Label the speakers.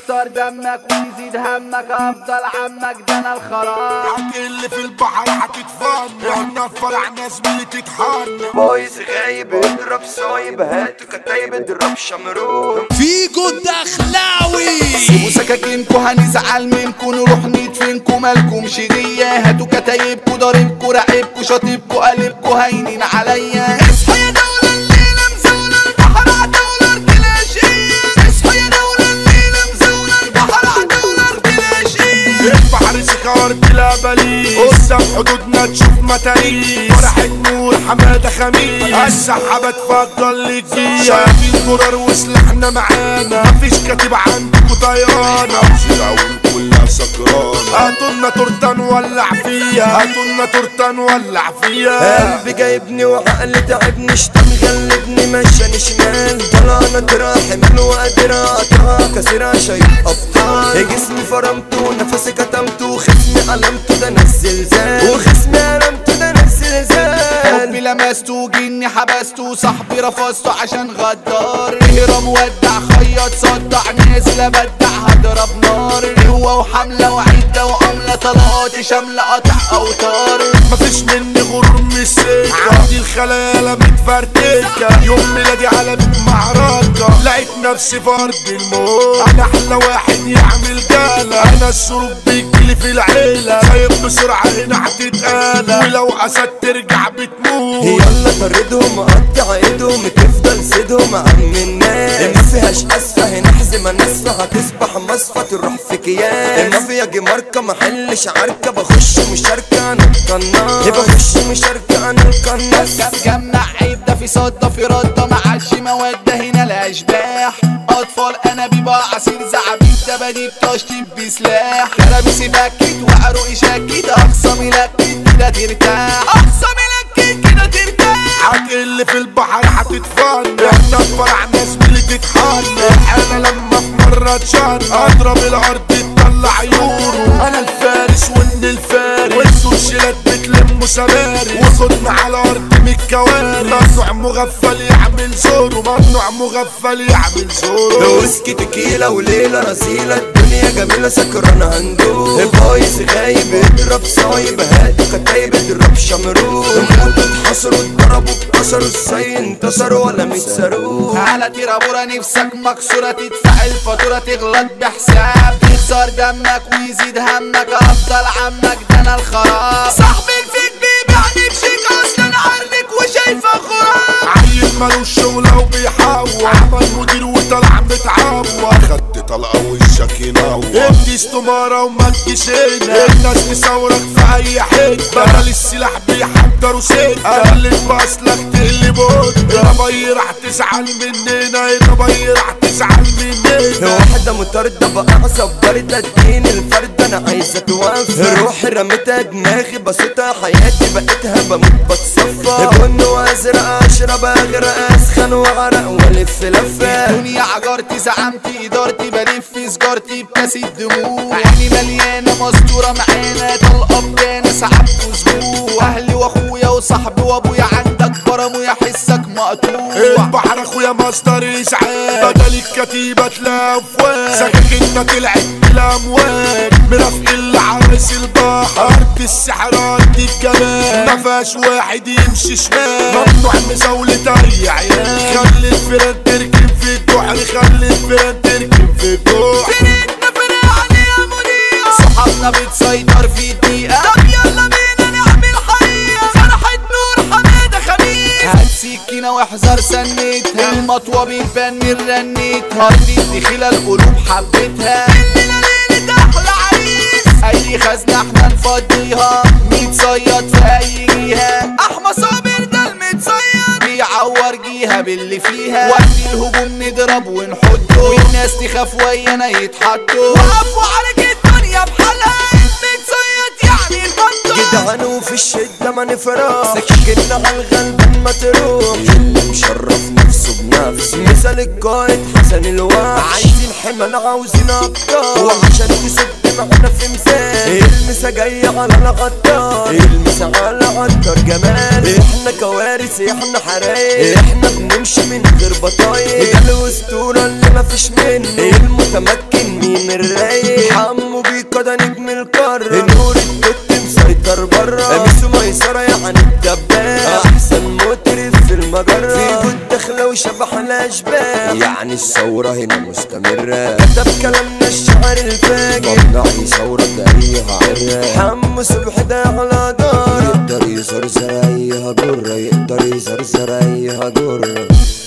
Speaker 1: يكسر دمك ويزيد همك افضل عمك ده انا الخلاص
Speaker 2: هتقل في البحر هتتفن احنا في فرعنا زميلي تتحن
Speaker 3: بايظ غايب اضرب صايب هاتوا كتايب اضرب شمرون
Speaker 4: فيجو الدخلاوي
Speaker 1: سيبوا سكاكينكو هنزعل منكو نروح ندفنكو مالكمش ديا هاتوا كتايبكو ضاربكو راقبكو شاطبكو قلبكو هاينين عليا اصحى يا دولة الليلة مزولة البحر عدولة ارتلاشية اصحى يا دولة الليلة مزولة البحر عدولة ارتلاشية
Speaker 2: البحر سكار بلا بليل قدام حدودنا تشوف متاريس فرحة نور حمادة خميس السحابة تفضل للجيش شايفين قرار وسلاحنا معانا مفيش كاتب عندكوا طيانة العون كلها سكرانة هاتولنا تورتة نولع فيها هاتولنا تورتة نولع فيها
Speaker 3: قلبي جايبني وعقلي تعبني شتم غلبني مشاني شمال طلعنا تراحم من وقادر اقطعها كسرها شايف ابطال جسمي فرمته نفسي كتمته خصمي ألمته ده نفس زلزال وخصمي ألمته ده نفس زلزال
Speaker 1: حبي لمسته جني حبسته صاحبي رفضته عشان غدار هرم ودع خيط صدع نازل ابدع هضرب نار هو وحملة وعدة وعملة طلقاتي شاملة قطع اوتار
Speaker 2: مفيش مني غرور من السكة عندي الخلايا متفرتكة يوم ميلادي علامة معركة لقيت نفسي في أرض الموت أنا أحلى واحد يعمل جالة أنا السروب بيجيلي في العيلة سايب بسرعة هنا هتتقالى ولو أسد ترجع بتموت
Speaker 3: يلا طردهم قطع ايدهم تفضل سيدهم عم الناس ما فيهاش اسفه هنا حزمه ناسفه هتصبح مصفى تروح في كياس ما فيها جماركه محلش عركه بخش مشاركه انا القناص بخش مشاركه انا القناص
Speaker 1: جمع عيب ده في صدى في ردة معادش مودة هنا الاشباح اطفال انابيب عصير زعبيب دباديب تشطيب بسلاح كرابيسي بكت وعروقي شكت اخصامي لكت كده ترتاح اخصامي لكت كده ترتاح
Speaker 2: هتقل في البحر هتتفن احنا في فرعنا زميلي تتحن انا لما في مرة اتشن اضرب الارض تطلع يورو انا الفارس وان الفارس وانتوا الشلات بتلموا سماري وخدنا على ارض من الكوارث ممنوع مغفل يعمل زورو ممنوع مغفل يعمل زورو
Speaker 3: ويسكي تكيلة وليلة رسيلة الدنيا جميلة سكرانة هندوب بايظ غايب اضرب صايب هاتوا كتايب اضرب شمرون موتوا اتحصروا اتضربوا اتكسروا ازاي انتصروا ولا متسروه
Speaker 1: على تيرابورا نفسك مكسورة تدفع الفاتورة تغلط بحساب تخسر دمك ويزيد همك افضل عمك ده انا الخراب صاحب الفيك بيبيعني بشيك اصلا عارفك وشايفه خراب
Speaker 2: عيل مالوش شغلة وبيحور عمل مدير وطلع متعور خدت طلقة وشك ينور ادي استمارة وما تجيش هنا الناس تصورك في اي حتة بدل السلاح بيحضروا ستة قلت باصلك تقلب قدة يا بي راح تزعل مننا يا بي راح تزعل مننا
Speaker 3: واحدة مطاردة بقى صبرت اديني الفرد انا عايزة توفى روحي رميتها دماغي بسيطة حياتي بقيتها بموت بتصفى بن وازرق اشرب اغرق اسخن واغرق والف لفة
Speaker 1: دنيا عجرتي زعمتي ادارتي بلف سجارتي بكاس الدموع عيني مليانه مستوره معانا طلقه بدانا سحبت اسبوع اهلي واخويا وصاحبي وابويا عندك برم ويحسك مقطوع
Speaker 2: البحر اخويا مصدر اسعاف بدل الكتيبة تلفوان سكاكيننا طلعت بلا امواج مرافق العرس البحر ارض السحر ارض الجمال مفيهاش واحد يمشي شمال ممنوع مزاولة اي عيال خلي الفيران تركب في الجحر خلي الفيران تركب في الجحر
Speaker 1: فرقنا فرقنا يا مدير صحابنا بتسيطر في الدقيقة طب يلا بينا نعمل حقيقة فرحة نور حمادة خميس هات سكينة واحذر سنتها المطوة بتبان رنتها أرض الدخيلة القلوب حبتها الليلة ليلة أحلى عريس أي خزنة احنا نفضيها متصيد في أي جهة أحمى صابر ده المتصيد بيعور جيها باللي فيها وقت الهجوم نضرب ونحطه والناس تخاف ويانا يتحطوا وقفوا على الدنيا بحالها متصيد يعني البطل
Speaker 3: جدعان وفي الشدة ما نفرح سكنا على الغلب ما تروح اللي مشرف نفسه بنفسه مثال القائد حسن الواح عايزين حمل عاوزين ابطال وعشان تسد معنا في مثال المسا جاية على الغدار المسا على عطر جمال احنا كوارث احنا حرايق احنا بنمشي من غير بطايق ده الاسطورة اللي مفيش منه المتمكن مين ميم الرايق حمو بيكا ده نجم القارة نور التوت مسيطر برا ميسو ميسرة يعني الدباب احسن مطرب في المجرة في جود داخلة وشبح الاشباح يعني الثورة هنا مستمرة كتب كلامنا الشعر الفاجر ممنوع ثورة تاريخها عرة حمو صبح ده على دار يقدر يزرزر ايها جرة يقدر يزرزر ايها جرة